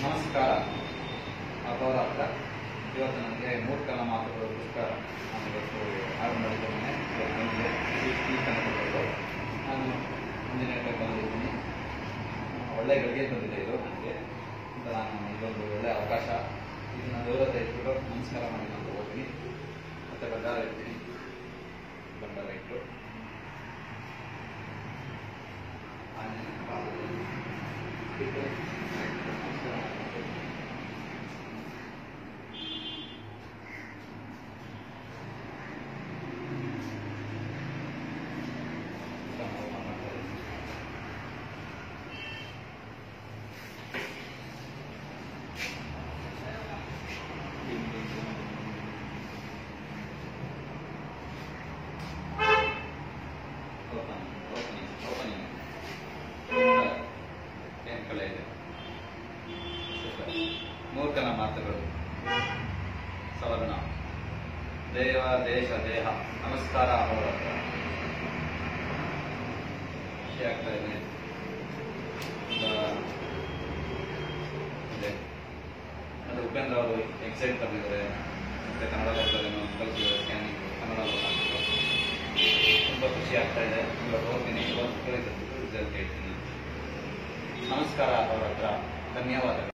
ನಮಸ್ಕಾರ ಅವರ ಹತ್ರ ಇವತ್ತು ನನಗೆ ಮೂರ್ಖನ ಮಾತುಗಳು ಪುಸ್ತಕ ನಾನು ಇವತ್ತು ಆರ್ಡರ್ ಮಾಡಿದ್ದೇನೆ ಇವತ್ತು ನನಗೆ ಈ- ಈ ಕನ್ನಡಗಳು ನಾನು ಇಂಜಿನಿಯರ್ ಬಂದಿದ್ದೀನಿ ಒಳ್ಳೆ ಗಳಿಗೆ ಬಂದಿದೆ ಇದು ನನಗೆ ಅಂತ ನಾನು ಇದೊಂದು ಒಳ್ಳೆ ಅವಕಾಶ ಇದನ್ನ ದೇವರತ್ತ ಇಟ್ಬಿಟ್ಟು ನಮಸ್ಕಾರ ಮಾಡಿ ನಾನು ಹೋಗ್ತೀನಿ ಮತ್ತೆ ಬಂಡಾರ ಇರ್ತೀನಿ ಬಂಡಾರ ಇಟ್ಟು ಆಂಜನೇಯನ ಪಾದದಲ್ಲಿ ಇಟ್ಟು ನಮಸ್ಕಾರ ಮಾಡ್ತೀನಿ. ಮೂರ್ಖನ ಮಾತುಗಳು ಸವರ್ಣ ದೇವ ದೇಶ ದೇಹ ನಮಸ್ಕಾರ ಅವರ ಖುಷಿ ಆಗ್ತಾ ಇದೆ ಈಗ ಇದೆ ಅದು ಉಪೇಂದ್ರ ಅವರು ಎಕ್ಸೈಟ್ ತಂದಿದ್ದಾರೆ ಮತ್ತೆ ಕನ್ನಡ ಬರ್ತಾರೇನೋ ಕಲಿಸಿದ್ದಾರೆ ಸ್ಕ್ಯಾನಿಂಗ್ ಕನ್ನಡ ಬರ್ತಾಯಿದ್ರು ತುಂಬ ಖುಷಿ ಆಗ್ತಾ ಇದೆ ಇವತ್ತು ಹೋಗ್ತೀನಿ ಇವತ್ತು ರಿಸಲ್ಟ್ ಹೇಳ್ತೀನಿ ನಮಸ್ಕಾರ ಅವರ ಹತ್ರ ಧನ್ಯವಾದಗಳು